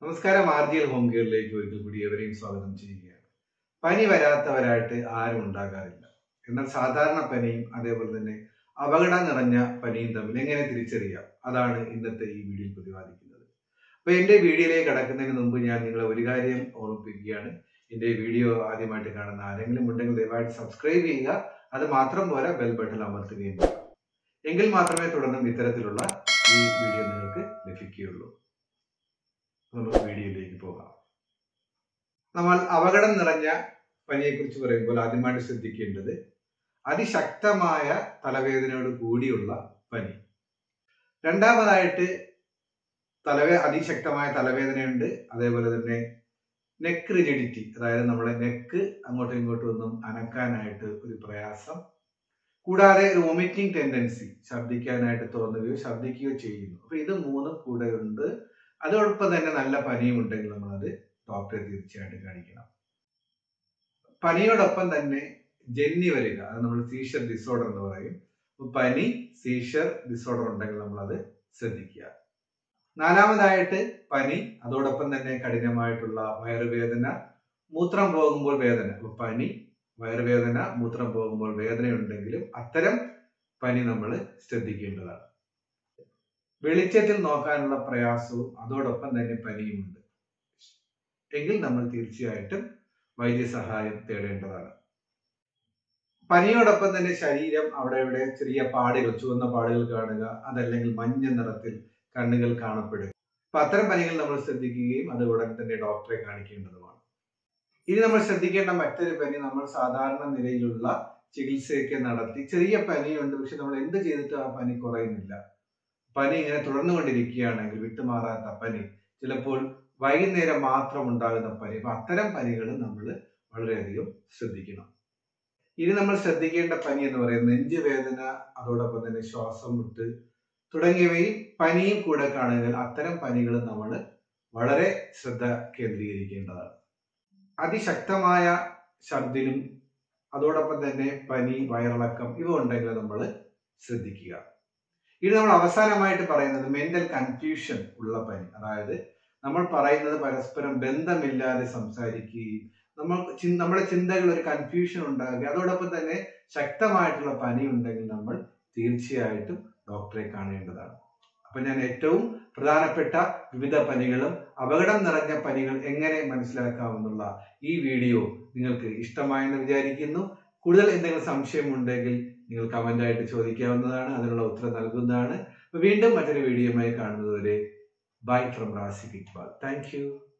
നമസ്കാരം R G L home കെയറിലേക്ക് ഒരിക്കൽ കൂടി എവരെയും സ്വാഗതം ചെയ്യുകയാണ് പനി വരാത്തവരായിട്ട് ആരും ഉണ്ടാകാറില്ല എന്നാൽ സാധാരണ പനിയും അതേപോലെ തന്നെ അപകടം നിറഞ്ഞ പനിയും തമ്മിൽ എങ്ങനെ തിരിച്ചറിയാം അതാണ് ഇന്നത്തെ ഈ വീഡിയോയിൽ പ്രതിപാദിക്കുന്നത് അപ്പൊ എന്റെ വീഡിയോയിലേക്ക് കടക്കുന്നതിന് മുമ്പ് ഞാൻ നിങ്ങളെ ഒരു കാര്യം ഓർമ്മിപ്പിക്കുകയാണ് എന്റെ വീഡിയോ ആദ്യമായിട്ട് കാണുന്ന ആരെങ്കിലും ഉണ്ടെങ്കിൽ ദയവായിട്ട് സബ്സ്ക്രൈബ് ചെയ്യുക അത് മാത്രം പോരാ ബെൽ ബട്ടൺ അമർത്തുകയും ചെയ്യുക എങ്കിൽ മാത്രമേ തുടർന്നും ഇത്തരത്തിലുള്ള ഈ വീഡിയോ നിങ്ങൾക്ക് ലഭിക്കുകയുള്ളൂ നമുക്ക് വീഡിയോയിലേക്ക് പോകാം നമ്മൾ അപകടം നിറഞ്ഞ പനിയെക്കുറിച്ച് പറയുമ്പോൾ ആദ്യമായിട്ട് ശ്രദ്ധിക്കേണ്ടത് അതിശക്തമായ തലവേദനയോട് കൂടിയുള്ള പനി രണ്ടാമതായിട്ട് തലവേ അതിശക്തമായ തലവേദനയുണ്ട് അതേപോലെ തന്നെ നെക്ക് റിജിഡിറ്റി അതായത് നമ്മുടെ നെക്ക് അങ്ങോട്ടും ഇങ്ങോട്ടും ഒന്നും അനക്കാനായിട്ട് ഒരു പ്രയാസം കൂടാതെ ഒരു വൊമിറ്റിംഗ് ടെൻഡൻസി ഛർദ്ദിക്കാനായിട്ട് തോന്നുകയോ ഛർദ്ദിക്കുകയോ ചെയ്യുന്നു അപ്പൊ ഇത് മൂന്നും കൂടെ ഉണ്ട് അതോടൊപ്പം തന്നെ നല്ല പനിയും ഉണ്ടെങ്കിൽ നമ്മളത് ഡോക്ടറെ തീർച്ചയായിട്ടും കാണിക്കണം പനിയോടൊപ്പം തന്നെ ജന്നി വരിക അത് നമ്മൾ സീഷർ ഡിസോർഡർ എന്ന് പറയും അപ്പൊ പനി സീഷർ ഡിസോർഡർ ഉണ്ടെങ്കിൽ നമ്മൾ അത് ശ്രദ്ധിക്കുക നാലാമതായിട്ട് പനി അതോടൊപ്പം തന്നെ കഠിനമായിട്ടുള്ള വയറുവേദന മൂത്രം പോകുമ്പോൾ വേദന അപ്പൊ പനി വയറുവേദന മൂത്രം പോകുമ്പോൾ വേദനയുണ്ടെങ്കിലും അത്തരം പനി നമ്മൾ ശ്രദ്ധിക്കേണ്ടതാണ് വെളിച്ചത്തിൽ നോക്കാനുള്ള പ്രയാസവും അതോടൊപ്പം തന്നെ പനിയുമുണ്ട് എങ്കിൽ നമ്മൾ തീർച്ചയായിട്ടും വൈദ്യസഹായം തേടേണ്ടതാണ് പനിയോടൊപ്പം തന്നെ ശരീരം അവിടെ ഇവിടെ ചെറിയ പാടുകൾ ചുവന്ന പാടുകൾ കാണുക അതല്ലെങ്കിൽ മഞ്ഞ നിറത്തിൽ കണ്ണുകൾ കാണപ്പെടുക അപ്പൊ അത്തരം പനികൾ നമ്മൾ ശ്രദ്ധിക്കുകയും അത് ഉടൻ തന്നെ ഡോക്ടറെ കാണിക്കേണ്ടതുമാണ് ഇനി നമ്മൾ ശ്രദ്ധിക്കേണ്ട മറ്റൊരു പനി നമ്മൾ സാധാരണ നിലയിലുള്ള ചികിത്സയൊക്കെ നടത്തി ചെറിയ പനിയുണ്ട് പക്ഷെ നമ്മൾ എന്ത് ചെയ്തിട്ടും ആ പനി കുറയുന്നില്ല പനി ഇങ്ങനെ തുടർന്നുകൊണ്ടിരിക്കുകയാണെങ്കിൽ വിട്ടുമാറാത്ത പനി ചിലപ്പോൾ വൈകുന്നേരം മാത്രം ഉണ്ടാകുന്ന പനി അപ്പൊ അത്തരം പനികൾ നമ്മൾ വളരെയധികം ശ്രദ്ധിക്കണം ഇനി നമ്മൾ ശ്രദ്ധിക്കേണ്ട പനി എന്ന് പറയുന്നത് നെഞ്ചുവേദന അതോടൊപ്പം തന്നെ ശ്വാസം മുട്ട് തുടങ്ങിയവയിൽ പനിയും കൂടെ കാണുകയാൽ അത്തരം പനികൾ നമ്മൾ വളരെ ശ്രദ്ധ കേന്ദ്രീകരിക്കേണ്ടതാണ് അതിശക്തമായ ഛർദിലും അതോടൊപ്പം തന്നെ പനി വയറിളക്കം ഇവ ഉണ്ടെങ്കിൽ നമ്മൾ ശ്രദ്ധിക്കുക ഇനി നമ്മൾ അവസാനമായിട്ട് പറയുന്നത് മെന്റൽ കൺഫ്യൂഷൻ ഉള്ള പനി അതായത് നമ്മൾ പറയുന്നത് പരസ്പരം ബന്ധമില്ലാതെ സംസാരിക്കുകയും നമ്മൾ ചി- നമ്മുടെ ചിന്തകൾ ഒരു കൺഫ്യൂഷൻ ഉണ്ടാകുക അതോടൊപ്പം തന്നെ ശക്തമായിട്ടുള്ള പനി ഉണ്ടെങ്കിൽ നമ്മൾ തീർച്ചയായിട്ടും ഡോക്ടറെ കാണേണ്ടതാണ് അപ്പൊ ഞാൻ ഏറ്റവും പ്രധാനപ്പെട്ട വിവിധ പനികളും അപകടം നിറഞ്ഞ പനികൾ എങ്ങനെ മനസ്സിലാക്കാമെന്നുള്ള ഈ വീഡിയോ നിങ്ങൾക്ക് ഇഷ്ടമായെന്ന് വിചാരിക്കുന്നു കൂടുതൽ എന്തെങ്കിലും സംശയമുണ്ടെങ്കിൽ നിങ്ങൾ കമന്റ് ആയിട്ട് ചോദിക്കാവുന്നതാണ് അതിനുള്ള ഉത്തരം നൽകുന്നതാണ് അപ്പൊ വീണ്ടും മറ്റൊരു വീഡിയോയുമായി കാണുന്നതുവരെ bye from Razi Iqbal thank U